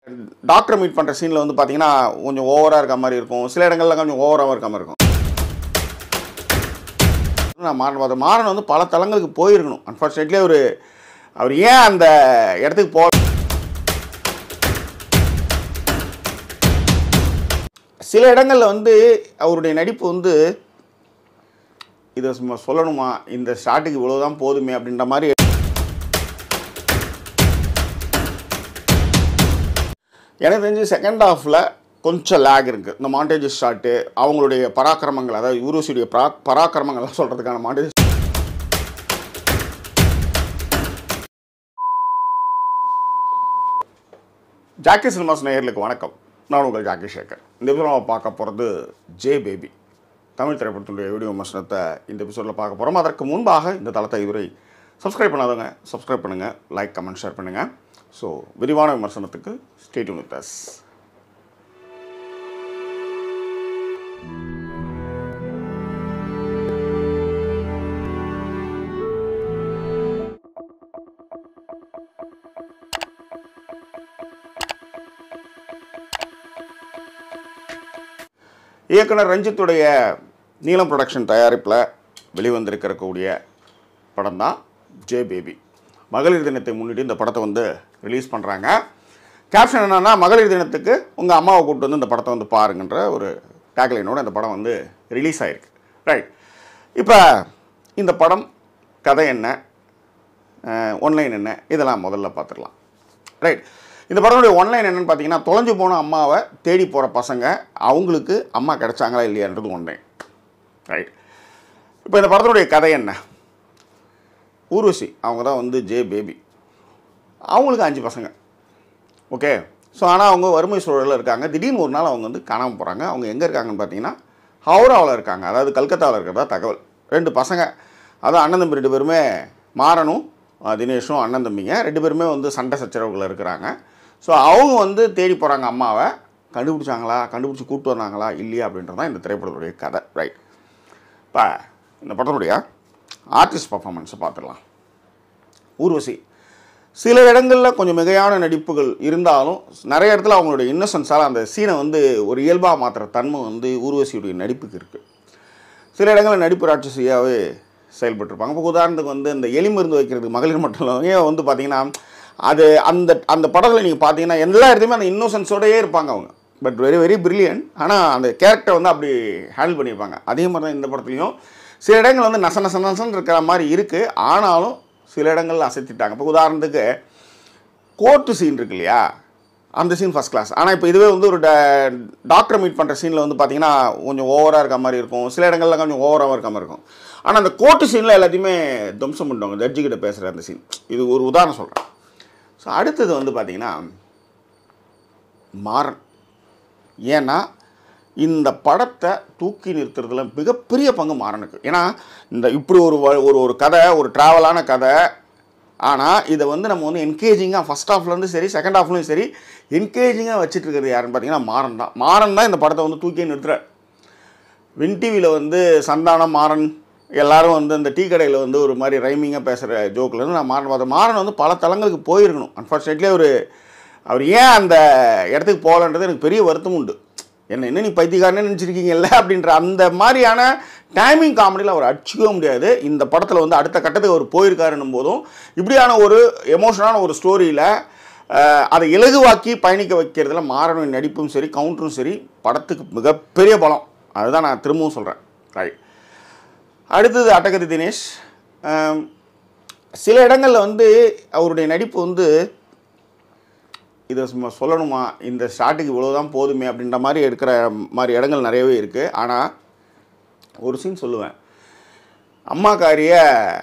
doctor meet பண்ணுற சீனில் வந்து பார்த்தீங்கன்னா கொஞ்சம் ஓவராக இருக்க மாதிரி இருக்கும் சில இடங்கள்ல கொஞ்சம் ஓவராகவும் இருக்க மாதிரி இருக்கும் நான் மாறன் பார்த்தேன் மாறன் வந்து பல தளங்களுக்கு போயிருக்கணும் அன்ஃபார்ச்சுனேட்லி அவர் அவர் ஏன் அந்த இடத்துக்கு போ சில இடங்களில் வந்து அவருடைய நடிப்பு வந்து இதை சும்மா சொல்லணுமா இந்த ஷாட்டுக்கு இவ்வளோதான் போதுமே அப்படின்ற மாதிரி எனக்கு தெரிஞ்சு செகண்ட் ஹாஃபில் கொஞ்சம் லேக் இருக்குது இந்த மாண்டேஜ் ஷாட்டு அவங்களுடைய பராக்கிரமங்கள் அதாவது யூரோசியுடைய பரா பராக்கிரமங்கள்லாம் சொல்கிறதுக்கான மாண்டேஜ் ஜாக்கி சினிமாஸ் நேயர்களுக்கு வணக்கம் நான் உங்கள் ஜாக்கி சேகர் இந்த எபிசோட நம்ம பார்க்க போகிறது ஜே பேபி தமிழ் திரைப்படத்தினுடைய வீடியோ விமர்சனத்தை இந்த எபிசோடில் பார்க்க போகிறோம் அதற்கு முன்பாக இந்த தளத்தை இதுவரை சப்ஸ்கிரைப் பண்ணாதவங்க சப்ஸ்கிரைப் பண்ணுங்கள் லைக் கமெண்ட் ஷேர் பண்ணுங்கள் ஸோ விரிவான விமர்சனத்துக்கு ஸ்டேட் வித் அஸ் இயக்குனர் ரஞ்சித்துடைய நீலம் ப்ரொடக்ஷன் தயாரிப்பில் வெளிவந்திருக்கக்கூடிய படம் தான் ஜே பேபி மகளிர் தினத்தை முன்னிட்டு இந்த படத்தை வந்து ரிலீஸ் பண்ணுறாங்க கேப்ஷன் என்னன்னா மகளிர் தினத்துக்கு உங்கள் அம்மாவை கூப்பிட்டு வந்து இந்த படத்தை வந்து பாருங்கன்ற ஒரு டேக்லைனோட இந்த படம் வந்து ரிலீஸ் ஆகிருக்கு ரைட் இப்போ இந்த படம் கதை என்ன ஒன்லைன் என்ன இதெல்லாம் முதல்ல பார்த்துடலாம் ரைட் இந்த படத்துடைய ஒன்லைன் என்னன்னு பார்த்தீங்கன்னா தொலைஞ்சு போன அம்மாவை தேடி போகிற பசங்க அவங்களுக்கு அம்மா கிடைச்சாங்களா இல்லையான்றது ஒன்லைன் ரைட் இப்போ இந்த படத்தினுடைய கதை என்ன ஊர்வசி அவங்க தான் வந்து ஜே பேபி அவங்களுக்கு அஞ்சு பசங்க ஓகே ஸோ ஆனால் அவங்க வறுமை சூழலில் இருக்காங்க திடீர்னு ஒரு நாள் அவங்க வந்து காணாமல் போகிறாங்க அவங்க எங்கே இருக்காங்கன்னு பார்த்தீங்கன்னா ஹவுராவில் இருக்காங்க அதாவது கல்கத்தாவில் இருக்கிறதா தகவல் ரெண்டு பசங்க அதான் அண்ணன் தம்பி ரெண்டு பேருமே மாறனும் அஹ், தினேஷும் அண்ணன் தம்பிங்க ரெண்டு பேருமே வந்து சண்டை சச்சரவுகள் இருக்கிறாங்க ஸோ அவங்க வந்து தேடி போகிறாங்க அம்மாவை கண்டுபிடிச்சாங்களா கண்டுபிடிச்சி கூப்பிட்டு வந்தாங்களா இல்லையா அப்படின்றது தான் இந்த திரைப்படத்துடைய கதை ரைட் இப்போ இந்த படத்துடைய ஆர்டிஸ்ட் பர்ஃபார்மன்ஸை பார்த்துடலாம் ஊர்வசி சில இடங்களில் கொஞ்சம் மிகையான நடிப்புகள் இருந்தாலும் நிறைய இடத்துல அவங்களுடைய இன்னசென்ஸால் அந்த சீனை வந்து ஒரு இயல்பாக மாற்றுற தன்மை வந்து ஊர்வசியுடைய நடிப்புக்கு இருக்குது சில இடங்களில் நடிப்பு ராட்சசியாகவே செயல்பட்டுருப்பாங்க இப்போ உதாரணத்துக்கு வந்து இந்த எலி மருந்து வைக்கிறதுக்கு மகளிர் மட்டும் இல்லாமல் வந்து பார்த்தீங்கன்னா அது அந்த அந்த படத்தில் நீங்கள் பார்த்தீங்கன்னா எல்லா இடத்துலையுமே அந்த இன்னோசன்ஸோடயே இருப்பாங்க அவங்க பட் வெரி வெரி பிரில்லியன்ட் ஆனால் அந்த கேரக்டர் வந்து அப்படி ஹேண்டில் பண்ணியிருப்பாங்க அதே மாதிரி தான் இந்த படத்துலையும் சில இடங்கள் வந்து நச நச நசன்னு இருக்கிற மாதிரி இருக்குது ஆனாலும் சில இடங்கள்ல அசைத்திட்டாங்க இப்போ உதாரணத்துக்கு கோர்ட்டு சீன் இருக்கு இல்லையா அந்த சீன் ஃபஸ்ட் கிளாஸ் ஆனால் இப்போ இதுவே வந்து ஒரு டாக்டர் மீட் பண்ணுற சீனில் வந்து பார்த்தீங்கன்னா கொஞ்சம் ஓவராக இருக்க மாதிரி இருக்கும் சில இடங்கள்ல கொஞ்சம் ஓவராகவும் இருக்க மாதிரி இருக்கும் ஆனால் அந்த கோர்ட்டு சீனில் எல்லாத்தையுமே துவம்சம் பண்ணுவாங்க ஜட்ஜி கிட்ட பேசுகிற அந்த சீன் இது ஒரு உதாரணம் சொல்கிறேன் ஸோ அடுத்தது வந்து பார்த்தீங்கன்னா மாறன் ஏன்னா இந்த படத்தை தூக்கி நிறுத்துறதுல மிகப்பெரிய பங்கு மாறனுக்கு ஏன்னா இந்த இப்படி ஒரு வ- ஒரு ஒரு கதை ஒரு ட்ராவலான கதை ஆனால் இதை வந்து நம்ம வந்து என்கேஜிங்காக ஃபஸ்ட் ஹாஃப்லேருந்து சரி செகண்ட் ஹாஃப்லேயும் சரி என்கேஜிங்காக வச்சுட்டு இருக்கிறது யாருன்னு பார்த்தீங்கன்னா மாறன் தான் மாறன் தான் இந்த படத்தை வந்து தூக்கி நிறுத்துறார் வின் டிவியில் வந்து சந்தானம் மாறன் எல்லாரும் வந்து அந்த டீ கடையில் வந்து ஒரு மாதிரி ரைமிங்காக பேசுகிற ஜோக்லேருந்து நான் மாறன் பார்த்தேன் மாறன் வந்து பல தளங்களுக்கு போயிருக்கணும் அன்ஃபார்ச்சுனேட்லி அவர் அவர் ஏன் அந்த இடத்துக்கு போகலன்றது எனக்கு பெரிய வருத்தம் உண்டு என்ன என்ன நீ பைத்தியக்காரனே நினச்சிருக்கீங்கல்ல அப்படின்ற அந்த மாதிரியான டைமிங் காமெடியில் அவர் அடிச்சிக்கவே முடியாது இந்த படத்தில் வந்து அடுத்த கட்டத்துக்கு அவர் போயிருக்காருன்னும் போதும் இப்படியான ஒரு எமோஷனான ஒரு ஸ்டோரியில் அதை இலகுவாக்கி பயணிக்க வைக்கிறதுல மாறனின் நடிப்பும் சரி கவுண்டரும் சரி படத்துக்கு மிகப்பெரிய பலம் அதுதான் நான் திரும்பவும் சொல்கிறேன் ரைட் அடுத்தது அட்டகதி தினேஷ் ஆம், சில இடங்களில் வந்து அவருடைய நடிப்பு வந்து இதை சும்மா சொல்லணுமா இந்த ஷாட்டுக்கு இவ்வளோதான் போதுமே அப்படின்ற மாதிரி இருக்கிற மாதிரி இடங்கள் நிறையவே இருக்குது ஆனால் ஒரு சீன் சொல்லுவேன் அம்மாக்காரிய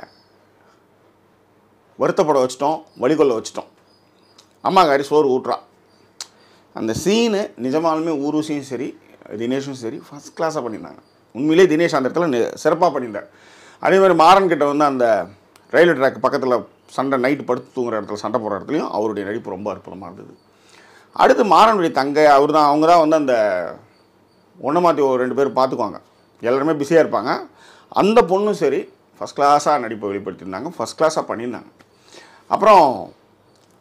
வருத்தப்பட வச்சிட்டோம் வழிகொள்ள வச்சிட்டோம் அம்மாக்காரி சோறு ஊட்டுறா அந்த சீனு நிஜமாலுமே ஊருசியும் சரி தினேஷும் சரி ஃபஸ்ட் கிளாஸாக பண்ணியிருந்தாங்க உண்மையிலே தினேஷ் அந்த இடத்துல சிறப்பாக பண்ணியிருந்தார் அதே மாதிரி மாறன் கிட்ட வந்து அந்த ரயில்வே ட்ராக் பக்கத்தில் சண்டை நைட்டு படுத்து தூங்குற இடத்துல சண்டை போடுற இடத்துலையும் அவருடைய நடிப்பு ரொம்ப அற்புதமாக இருந்தது அடுத்து மாறனுடைய தங்கை அவர் தான் அவங்க தான் வந்து அந்த ஒன்றை மாற்றி ஒரு ரெண்டு பேர் பார்த்துக்குவாங்க எல்லாருமே பிஸியாக இருப்பாங்க அந்த பொண்ணும் சரி ஃபஸ்ட் கிளாஸாக நடிப்பை வெளிப்படுத்தியிருந்தாங்க ஃபஸ்ட் கிளாஸாக பண்ணியிருந்தாங்க அப்புறம்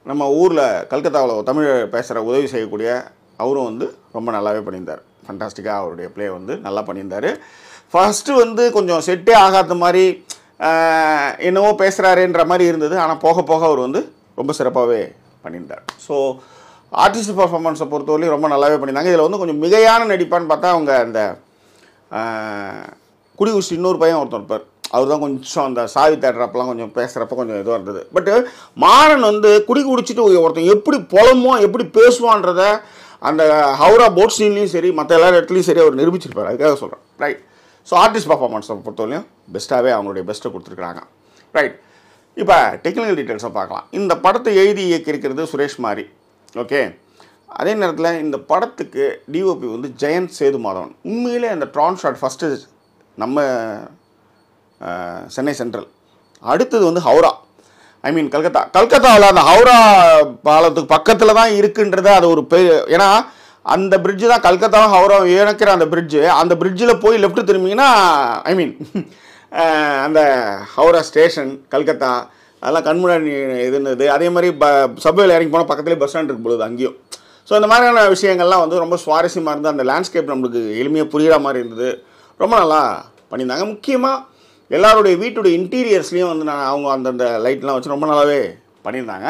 நம்ம ஊரில் கல்கத்தாவில் தமிழ் பேசுகிற உதவி செய்யக்கூடிய அவரும் வந்து ரொம்ப நல்லாவே பண்ணியிருந்தார் ஃபண்டாஸ்டிக்காக அவருடைய ப்ளே வந்து நல்லா பண்ணியிருந்தார் ஃபஸ்ட்டு வந்து கொஞ்சம் செட்டே ஆகாத மாதிரி ஆஹ், என்னவோ பேசுகிறாருன்ற மாதிரி இருந்தது ஆனால் போக போக அவர் வந்து ரொம்ப சிறப்பாகவே பண்ணியிருந்தார் ஸோ ஆர்டிஸ்ட் பர்ஃபார்மன்ஸை பொறுத்தவரையும் ரொம்ப நல்லாவே பண்ணியிருந்தாங்க இதில் வந்து கொஞ்சம் மிகையான நடிப்பான்னு பார்த்தா அவங்க அந்த ஆஹ், குடி குடிச்சு இன்னொரு பையன் ஒருத்தர் இருப்பார் அவர் தான் கொஞ்சம் அந்த சாவி தேடுறப்பெல்லாம் கொஞ்சம் பேசுகிறப்ப கொஞ்சம் இதுவாக இருந்தது பட்டு மாறன் வந்து குடி குடிச்சிட்டு ஒருத்தன் எப்படி புலமோ எப்படி பேசுவான்றத அந்த ஹவுரா போட் சீன்லேயும் சரி மற்ற எல்லா இடத்துலையும் சரி அவர் நிரூபிச்சிருப்பார் அதுக்காக சொல்கிறேன் ரைட் ஸோ ஆர்டிஸ்ட் பர்ஃபார்மன்ஸை பொறுத்தவரையும் பெஸ்ட்டாகவே அவங்களுடைய பெஸ்ட்டை கொடுத்துருக்குறாங்க ரைட் இப்போ டெக்னிக்கல் டீட்டெயில்ஸை பார்க்கலாம் இந்த படத்தை எழுதி இயக்கியிருக்கிறது சுரேஷ் மாரி ஓகே அதே நேரத்தில் இந்த படத்துக்கு டிஓபி வந்து ஜெயந்த் சேது மாதவன் உண்மையிலே அந்த ட்ரான் ஷாட் ஃபஸ்ட்டு நம்ம அஹ், சென்னை சென்ட்ரல் அடுத்தது வந்து ஹவுரா ஐ மீன் கல்கத்தா கல்கத்தாவில் அந்த ஹவுரா பாலத்துக்கு பக்கத்தில் தான் இருக்குன்றத அது ஒரு பெரிய ஏன்னா அந்த பிரிட்ஜு தான் கல்கத்தாவும் ஹவுராவும் இணைக்கிற அந்த பிரிட்ஜு அந்த பிரிட்ஜில் போய் லெஃப்ட் திரும்பிங்கன்னா ஐ மீன் அந்த ஹவுரா ஸ்டேஷன் கல்கத்தா அதெல்லாம் கண்முன்னாடி இதுன்னது அதே மாதிரி ப சப்வேல இறங்கி போனால் பக்கத்துலேயே பஸ் ஸ்டாண்ட் இருக்கு பொழுது அங்கேயும் ஸோ இந்த மாதிரியான விஷயங்கள்லாம் வந்து ரொம்ப சுவாரஸ்யமாக இருந்து அந்த லேண்ட்ஸ்கேப் நம்மளுக்கு எளிமையாக புரிகிற மாதிரி இருந்தது ரொம்ப நல்லா பண்ணியிருந்தாங்க முக்கியமாக எல்லாருடைய வீட்டுடைய இன்டீரியர்ஸ்லேயும் வந்து நான் அவங்க அந்தந்த லைட்லாம் வச்சு ரொம்ப நல்லாவே பண்ணியிருந்தாங்க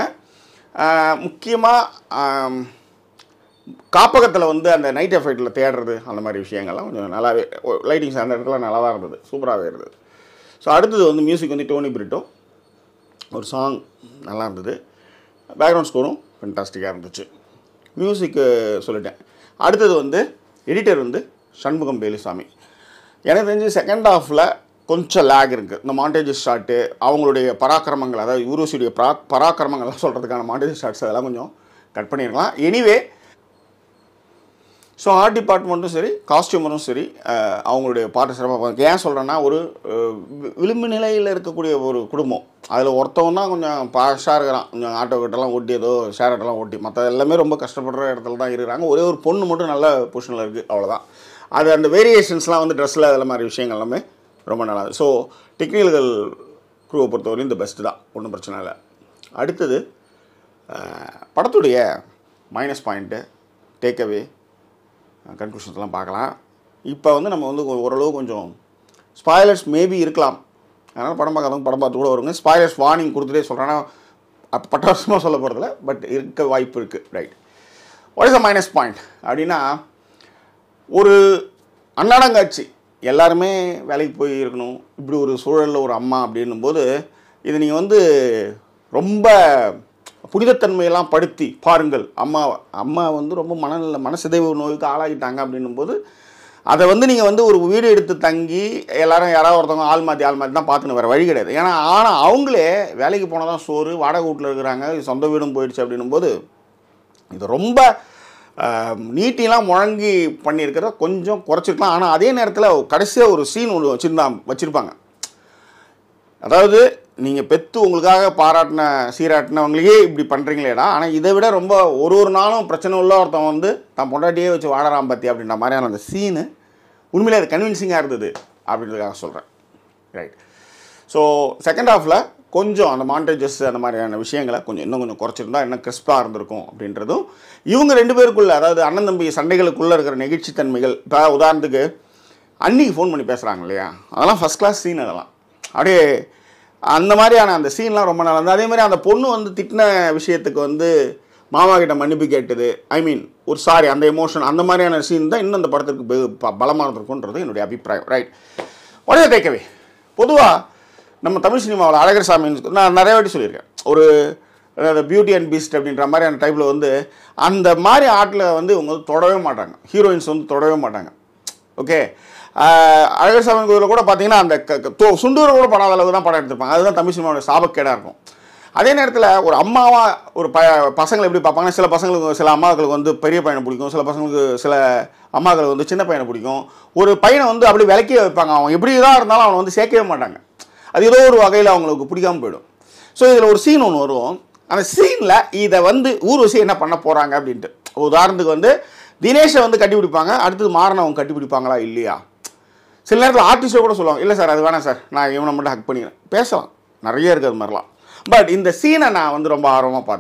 முக்கியமாக காப்பகத்தில் வந்து அந்த நைட் எஃபெக்டில் தேடுறது அந்த மாதிரி விஷயங்கள்லாம் கொஞ்சம் நல்லாவே லைட்டிங்ஸ் அந்த இடத்துல நல்லா தான் இருந்தது சூப்பராகவே இருந்தது ஸோ அடுத்தது வந்து மியூசிக் வந்து டோனி பிரிட்டோ ஒரு சாங் நல்லா இருந்தது பேக்ரவுண்ட் ஸ்கோரும் ஃபென்டாஸ்டிக்காக இருந்துச்சு மியூசிக்கு சொல்லிட்டேன் அடுத்தது வந்து எடிட்டர் வந்து சண்முகம் வேலுசாமி எனக்கு தெரிஞ்சு செகண்ட் ஹாஃபில் கொஞ்சம் லேக் இருக்குது இந்த மாண்டேஜ் ஷாட்டு அவங்களுடைய பராக்கிரமங்கள் அதாவது யூரோசியுடைய பரா பராக்கிரமங்கள்லாம் சொல்கிறதுக்கான மாண்டேஜ் ஷாட்ஸ் அதெல்லாம் கொஞ்சம் கட் பண்ணியிருக்கலாம் எனிவே ஸோ ஆர்ட் டிபார்ட்மெண்ட்டும் சரி காஸ்டியூமரும் சரி அஹ், அவங்களுடைய பாட்டு சிறப்பாக ஏன் சொல்கிறேன்னா ஒரு அஹ், வி- விளிம்பு நிலையில் இருக்கக்கூடிய ஒரு குடும்பம் அதில் ஒருத்தவன் தான் கொஞ்சம் பாஷாக இருக்கிறான் கொஞ்சம் ஆட்டோ கிட்டலாம் ஓட்டி ஏதோ ஷேர் ஆட்டோலாம் ஓட்டி மற்ற எல்லாமே ரொம்ப கஷ்டப்படுற இடத்துல தான் இருக்கிறாங்க ஒரே ஒரு பொண்ணு மட்டும் நல்ல பொசிஷனில் இருக்குது அவ்வளோதான் அது அந்த வேரியேஷன்ஸ்லாம் வந்து ட்ரெஸ்ஸில் அதில் மாதிரி விஷயங்கள் எல்லாமே ரொம்ப நல்லா ஸோ டெக்னிக்கல்கள் குரூவை பொறுத்தவரையும் இந்த பெஸ்ட்டு தான் ஒன்றும் பிரச்சனை இல்லை அடுத்தது அஹ், படத்துடைய மைனஸ் பாயிண்ட்டு டேக்அவே கன்க்ளூஷன்ஸ்லாம் பார்க்கலாம் இப்போ வந்து நம்ம வந்து ஒரு- ஓரளவு கொஞ்சம் ஸ்பாய்லர்ஸ் மேபி இருக்கலாம் அதனால் படம் பார்க்காதவங்க படம் பார்த்து கூட வருங்க ஸ்பாய்லர்ஸ் வார்னிங் கொடுத்துட்டே சொல்கிறேன்னா அப்போ பட்டாசமாக சொல்ல போகிறதில்ல பட் இருக்க வாய்ப்பு இருக்குது right what is a minus point அப்படின்னா ஒரு அன்னாடங்காட்சி எல்லாருமே வேலைக்கு போய் இருக்கணும் இப்படி ஒரு சூழலில் ஒரு அம்மா அப்படின்னும் போது இது நீங்கள் வந்து ரொம்ப புனிதத்தன்மையெல்லாம் படுத்தி பாருங்கள் அம்மா அம்மா வந்து ரொம்ப மனநல மனசிதைவு நோய்க்கு ஆளாகிட்டாங்க அப்படின்னும் போது அதை வந்து நீங்கள் வந்து ஒரு வீடு எடுத்து தங்கி எல்லாரும் யாராவது ஒருத்தவங்க ஆள் மாற்றி ஆள் மாற்றி தான் பார்த்துன்னு வேறு வழி கிடையாது ஏன்னா ஆனால் அவங்களே வேலைக்கு போனால் தான் சோறு வாடகை வீட்டில் இருக்கிறாங்க சொந்த வீடும் போயிடுச்சு அப்படின்னும் போது இது ரொம்ப நீட்டிலாம் முழங்கி பண்ணியிருக்கிறத கொஞ்சம் குறைச்சிருக்கலாம் ஆனால் அதே நேரத்தில் கடைசியாக ஒரு சீன் ஒன்று வச்சுருந்தா வச்சுருப்பாங்க அதாவது நீங்கள் பெத்து உங்களுக்காக பாராட்டின சீராட்டினவங்களையே இப்படி பண்ணுறீங்களேடா ஆனால் இதை விட ரொம்ப ஒரு ஒரு நாளும் பிரச்சனை உள்ள ஒருத்தன் வந்து தான் பொண்டாட்டியே வச்சு வாடறான் பற்றி அப்படின்ற மாதிரியான அந்த சீனு உண்மையிலே அது கன்வின்சிங்காக இருந்தது அப்படின்றதுக்காக சொல்கிறேன் ரைட் ஸோ செகண்ட் ஹாஃபில் கொஞ்சம் அந்த மாண்டேஜஸ் அந்த மாதிரியான விஷயங்களை கொஞ்சம் இன்னும் கொஞ்சம் குறைச்சிருந்தா இன்னும் கிறிஸ்பாக இருந்திருக்கும் அப்படின்றதும் இவங்க ரெண்டு பேருக்குள்ள அதாவது அண்ணன் தம்பி சண்டைகளுக்குள்ளே இருக்கிற நெகிழ்ச்சித்தன்மைகள் இப்போ உதாரணத்துக்கு அன்னிக்கு ஃபோன் பண்ணி பேசுகிறாங்க இல்லையா அதெல்லாம் ஃபஸ்ட் கிளாஸ் சீன் அதெல்லாம் அப்படியே அந்த மாதிரியான அந்த சீன்லாம் ரொம்ப நல்லா இருந்தது அதே மாதிரி அந்த பொண்ணு வந்து திட்டின விஷயத்துக்கு வந்து மாமா கிட்ட மன்னிப்பு கேட்டது ஐ மீன் ஒரு சாரி அந்த எமோஷன் அந்த மாதிரியான சீன் தான் இன்னும் அந்த படத்துக்கு பெ- ப- பலமா இருந்திருக்குன்றது என்னுடைய அபிப்பிராயம் ரைட் உடனே டேக்கவே பொதுவாக நம்ம தமிழ் சினிமாவில் அழகர் சாமின்னு நான் நிறைய வாட்டி சொல்லியிருக்கேன் ஒரு அதாவது பியூட்டி அண்ட் பீஸ்ட் அப்படின்ற மாதிரியான டைப்பில் வந்து அந்த மாதிரி ஆட்டில் வந்து இவங்க வந்து தொடவே மாட்டாங்க ஹீரோயின்ஸ் வந்து தொடவே மாட்டாங்க ஓகே அழகர் சாமி கோயிலில் கூட பார்த்தீங்கன்னா அந்த க- க- தோ- சுண்டூரை கூட படாத அளவுக்கு தான் படம் எடுத்திருப்பாங்க அதுதான் தமிழ் சினிமாவோட சாபக்கேடாக இருக்கும் அதே நேரத்தில் ஒரு அம்மாவா ஒரு ப பசங்களை எப்படி பார்ப்பாங்கன்னா சில பசங்களுக்கு சில அம்மாக்களுக்கு வந்து பெரிய பையனை பிடிக்கும் சில பசங்களுக்கு சில அம்மாக்களுக்கு வந்து சின்ன பையனை பிடிக்கும் ஒரு பையனை வந்து அப்படி விலக்கியே வைப்பாங்க அவன் எப்படி தான் இருந்தாலும் அவனை வந்து சேர்க்கவே மாட்டாங்க அது ஏதோ ஒரு வகையில் அவங்களுக்கு பிடிக்காம போயிடும் ஸோ இதில் ஒரு சீன் ஒன்று வரும் அந்த சீனில் இதை வந்து ஊர்வசி என்ன பண்ண போகிறாங்க அப்படின்ட்டு உதாரணத்துக்கு வந்து தினேஷை வந்து கட்டி பிடிப்பாங்க அடுத்தது மாறனவங்க கட்டி பிடிப்பாங்களா இல்லையா சில நேரத்தில் ஆர்டிஸ்ட்டை கூட சொல்லுவாங்க இல்லை சார் அது வேணாம் சார் நான் இவனை மட்டும் ஹக் பண்ணிக்கிறேன் பேசலாம் நிறைய இருக்குது அது மாதிரிலாம் பட் இந்த சீனை நான் வந்து ரொம்ப ஆர்வமாக பார்த்தேன்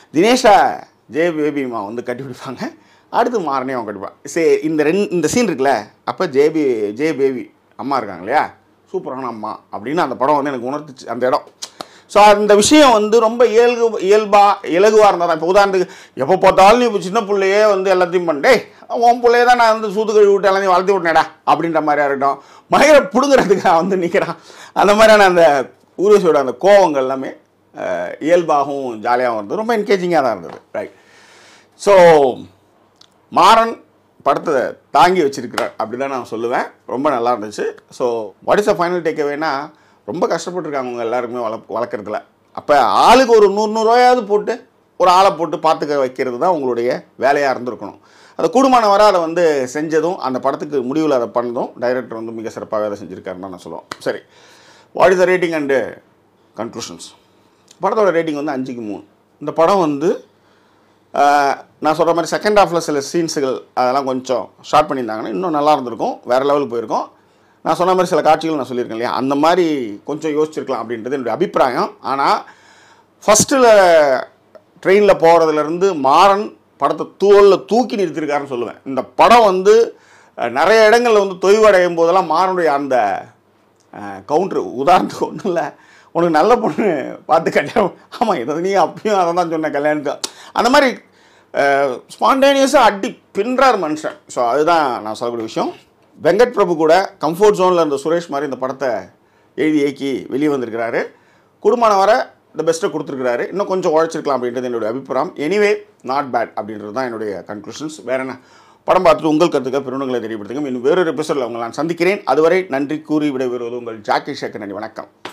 தினேஷா ஜே பேபிமா வந்து கட்டிப்பிடிப்பாங்க அடுத்து மாறனே அவன் கட்டிப்பான் சரி இந்த ரெண்டு இந்த சீன் இருக்குல்ல அப்போ ஜேபி ஜே பேபி அம்மா இருக்காங்க இல்லையா சூப்பரான அம்மா அப்படின்னு அந்த படம் வந்து எனக்கு உணர்த்துச்சு அந்த இடம் ஸோ அந்த விஷயம் வந்து ரொம்ப இயல்பு இயல்பா இலகுவாக இருந்தால் தான் இப்போ உதாரணத்துக்கு எப்போ பார்த்தாலும் நீ இப்போ சின்ன பிள்ளையே வந்து எல்லாத்தையும் பண்ணே உன் பிள்ளைய தான் நான் வந்து சூது கழுவி விட்டு எல்லாத்தையும் வளர்த்து விட்டேடா அப்படின்ற மாதிரியா இருக்கட்டும் மயிரை பிடுங்குறதுக்கு அவன் வந்து நிற்கிறான் அந்த மாதிரியான அந்த ஊர்வசியோட அந்த கோவங்கள் எல்லாமே அஹ், இயல்பாகவும் ஜாலியாகவும் இருந்தது ரொம்ப என்கேஜிங்காக தான் இருந்தது ரைட் ஸோ மாறன் படத்தை தாங்கி வச்சிருக்கிறார் அப்படி தான் நான் சொல்லுவேன் ரொம்ப நல்லா இருந்துச்சு so what is a final take அவேனா ரொம்ப கஷ்டப்பட்டுருக்காங்க அவங்க எல்லாருக்குமே வள வளர்க்குறதுல அப்போ ஆளுக்கு ஒரு நூறு நூறுரூவாயாவது போட்டு ஒரு ஆளை போட்டு பார்த்துக்க வைக்கிறது தான் உங்களுடைய வேலையாக இருந்திருக்கணும் அது கூடுமான வரை அதை வந்து செஞ்சதும் அந்த படத்துக்கு முடிவில் அதை பண்ணதும் டைரக்டர் வந்து மிக சிறப்பாகவே அதை செஞ்சுருக்காருன்னு தான் நான் சொல்லுவோம் சரி what is the rating and conclusions படத்தோட ரேட்டிங் வந்து அஞ்சுக்கு மூணு இந்த படம் வந்து ஆஹ், நான் சொல்கிற மாதிரி செகண்ட் ஹாஃபில் சில சீன்ஸுகள் அதெல்லாம் கொஞ்சம் ஷார்ட் பண்ணியிருந்தாங்கன்னா இன்னும் நல்லா இருந்திருக்கும் வேறு லெவலுக்கு போயிருக்கும் நான் சொன்ன மாதிரி சில காட்சிகள் நான் சொல்லியிருக்கேன் இல்லையா அந்த மாதிரி கொஞ்சம் யோசிச்சிருக்கலாம் அப்படின்றது என்னுடைய அபிப்பிராயம் ஆனால் ஃபஸ்ட்டில் ட்ரெயினில் போகிறதுலேருந்து மாறன் படத்தை தூவலில் தூக்கி நிறுத்திருக்காருன்னு சொல்லுவேன் இந்த படம் வந்து அஹ், நிறைய இடங்களில் வந்து தொய்வடையும் போதெல்லாம் மாறனுடைய அந்த கவுண்ட்ரு உதாரணத்துக்கு ஒன்றும் இல்லை உனக்கு நல்ல பொண்ணு பார்த்து கல்யாணம் ஆமாம் இதை நீ அப்பயும் அதை தான் சொன்ன கல்யாணத்துக்கு அந்த மாதிரி ஸ்பான்டேனியஸாக அடி பின்றார் மனுஷன் ஸோ அதுதான் நான் சொல்லக்கூடிய விஷயம் வெங்கட் பிரபு கூட கம்ஃபர்ட் ஜோனில் இருந்த சுரேஷ் மாதிரி இந்த படத்தை எழுதி இயக்கி வெளியே வந்திருக்கிறாரு குடும்பமான வர இந்த பெஸ்ட்டை கொடுத்துருக்கிறாரு இன்னும் கொஞ்சம் உழைச்சிருக்கலாம் அப்படின்றது என்னுடைய அபிப்பிராயம் எனிவே நாட் பேட் அப்படின்றது தான் என்னுடைய கன்க்ளூஷன்ஸ் வேற என்ன படம் பார்த்துட்டு உங்கள் கருத்துக்கள் பெருணுங்களை தெரியப்படுத்துங்க இன்னும் வேறொரு எபிசோடில் உங்களை நான் சந்திக்கிறேன் அதுவரை நன்றி கூறி விடைபெறுவது உங்கள் ஜாக்கி சேகர் நன்றி வணக்கம்